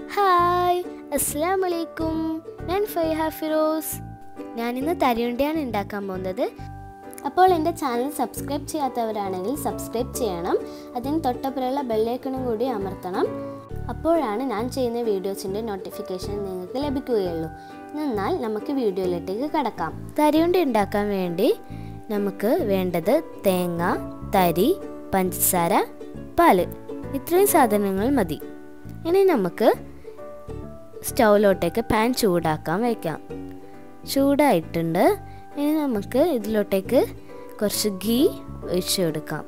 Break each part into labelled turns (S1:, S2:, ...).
S1: hi അസ്സാം വലൈക്കും ഞാൻ ഫൈഹ ഫിറോസ് ഞാനിന്ന് തരിയുണ്ടിയാണ് ഉണ്ടാക്കാൻ പോകുന്നത് അപ്പോൾ എൻ്റെ ചാനൽ സബ്സ്ക്രൈബ് ചെയ്യാത്തവരാണെങ്കിൽ സബ്സ്ക്രൈബ് ചെയ്യണം അതിന് തൊട്ടപ്പുറമുള്ള ബെല്ലൈക്കണും കൂടി അമർത്തണം അപ്പോഴാണ് ഞാൻ ചെയ്യുന്ന വീഡിയോസിൻ്റെ നോട്ടിഫിക്കേഷൻ നിങ്ങൾക്ക് ലഭിക്കുകയുള്ളൂ എന്നാൽ നമുക്ക് വീഡിയോയിലേക്ക് കടക്കാം തരിയുണ്ടി ഉണ്ടാക്കാൻ വേണ്ടി നമുക്ക് വേണ്ടത് തേങ്ങ തരി പഞ്ചസാര പാല് ഇത്രയും സാധനങ്ങൾ മതി ഇനി നമുക്ക് സ്റ്റൗവിലോട്ടേക്ക് പാൻ ചൂടാക്കാൻ വയ്ക്കാം ചൂടായിട്ടുണ്ട് ഇനി നമുക്ക് ഇതിലോട്ടേക്ക് കുറച്ച് ഗീ ഒഴിച്ചു കൊടുക്കാം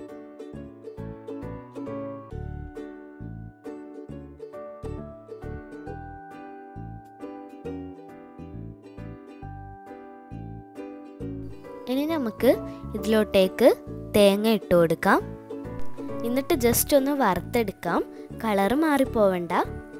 S1: ഇനി നമുക്ക് ഇതിലോട്ടേക്ക് തേങ്ങ ഇട്ട് കൊടുക്കാം എന്നിട്ട് ജസ്റ്റ് ഒന്ന് വറുത്തെടുക്കാം കളറ് മാറിപ്പോവണ്ട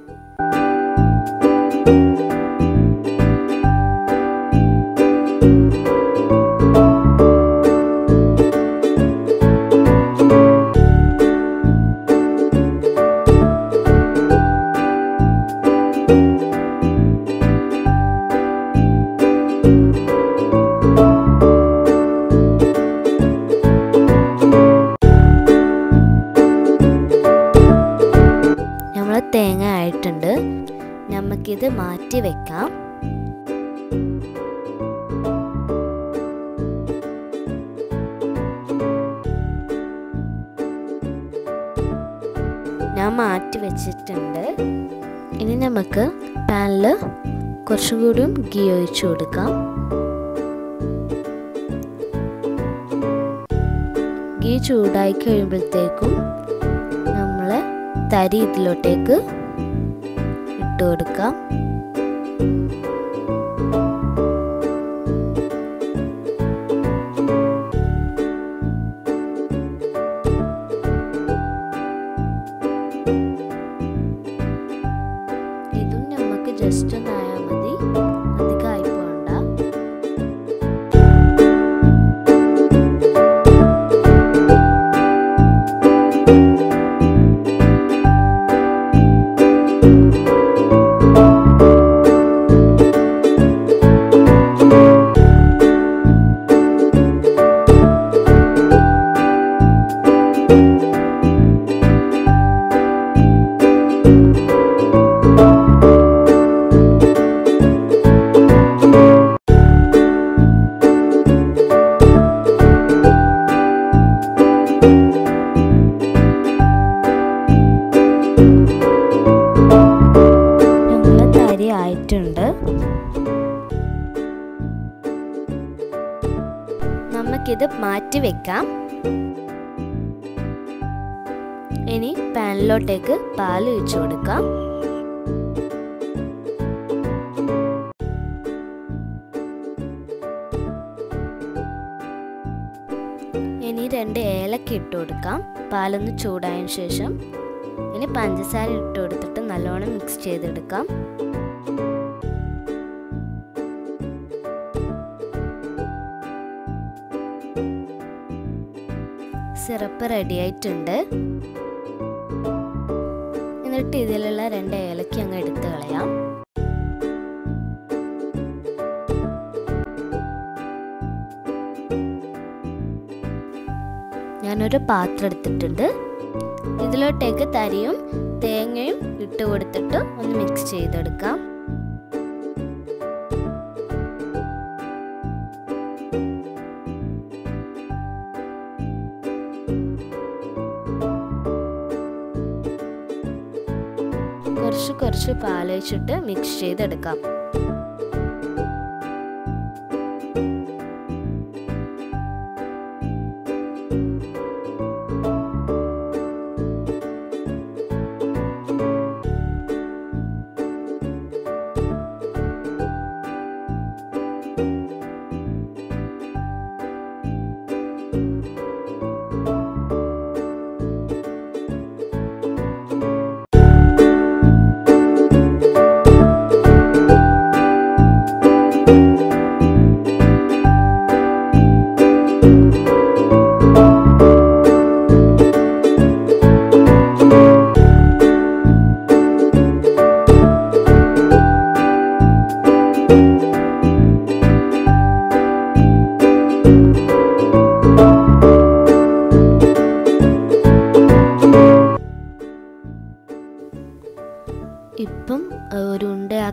S1: നമ്മൾ തേങ്ങ ആയിട്ടുണ്ട് നമുക്കിത് മാറ്റി വെക്കാം ഞാൻ മാറ്റി വെച്ചിട്ടുണ്ട് ഇനി നമുക്ക് പാനിൽ കുറച്ചും കൂടിയും ഗീ ഒഴിച്ചു കൊടുക്കാം ഗീ ചൂടായി കഴിയുമ്പോഴത്തേക്കും നമ്മൾ തരി ഇതിലോട്ടേക്ക് ഇട്ട് കൊടുക്കാം ഇതും നമുക്ക് ജസ്റ്റ് ഒന്ന് ആയാൽ മതി അധികമായി പോകണ്ട ഞങ്ങളെ തരി ആയിട്ടുണ്ട് നമുക്കിത് മാറ്റി വെക്കാം ഇനി പാനിലോട്ടേക്ക് പാൽ ഒഴിച്ചു കൊടുക്കാം ഇനി രണ്ട് ഏലക്ക ഇട്ട് കൊടുക്കാം പാലൊന്ന് ചൂടായതിനു ശേഷം ഇനി പഞ്ചസാര ഇട്ട് കൊടുത്തിട്ട് നല്ലോണം മിക്സ് ചെയ്തെടുക്കാം സിറപ്പ് റെഡി ആയിട്ടുണ്ട് എന്നിട്ട് ഇതിലുള്ള രണ്ട് ഏലക്ക അങ്ങ് എടുത്ത് കളയാം ഞാനൊരു പാത്രം എടുത്തിട്ടുണ്ട് ഇതിലോട്ടേക്ക് തരിയും തേങ്ങയും ഇട്ട് കൊടുത്തിട്ട് ഒന്ന് മിക്സ് ചെയ്തെടുക്കാം കുറച്ച് കുറച്ച് പാലൊഴിച്ചിട്ട് മിക്സ് ചെയ്തെടുക്കാം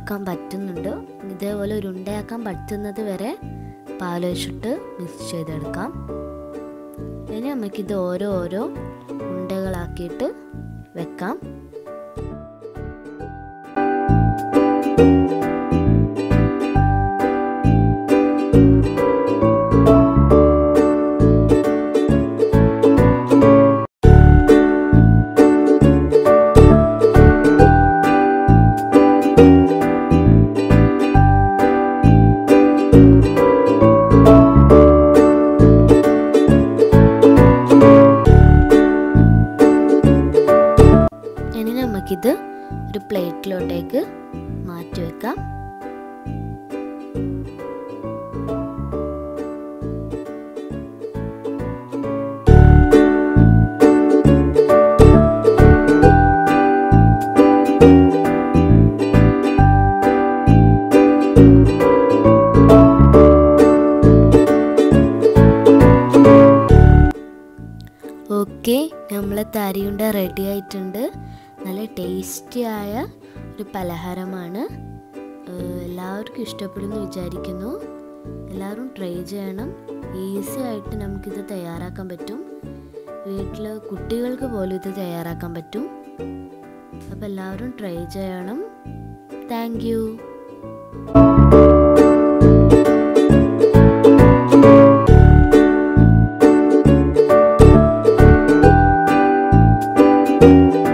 S1: ഉണ്ടയാക്കാൻ പറ്റുന്നുണ്ട് ഇതേപോലെ ഒരു ഉണ്ടയാക്കാൻ പറ്റുന്നത് വരെ പാലൊഴിച്ചിട്ട് മിക്സ് ചെയ്തെടുക്കാം ഇനി നമുക്കിത് ഓരോ ഓരോ ഉണ്ടകളാക്കിയിട്ട് വെക്കാം ഇനി നമുക്കിത് ഒരു പ്ലേറ്റിലോട്ടേക്ക് മാറ്റി വെക്കാം ഓക്കെ നമ്മളെ തരിയുണ്ട റെഡി ആയിട്ടുണ്ട് നല്ല ടേസ്റ്റി ആയ ഒരു പലഹാരമാണ് ഏഹ് എല്ലാവർക്കും ഇഷ്ടപ്പെടുമെന്ന് വിചാരിക്കുന്നു എല്ലാവരും ട്രൈ ചെയ്യണം ഈസി ആയിട്ട് നമുക്കിത് തയ്യാറാക്കാൻ പറ്റും വീട്ടിൽ കുട്ടികൾക്ക് പോലും ഇത് തയ്യാറാക്കാൻ പറ്റും അപ്പോൾ എല്ലാവരും ട്രൈ ചെയ്യണം താങ്ക് യു
S2: thank you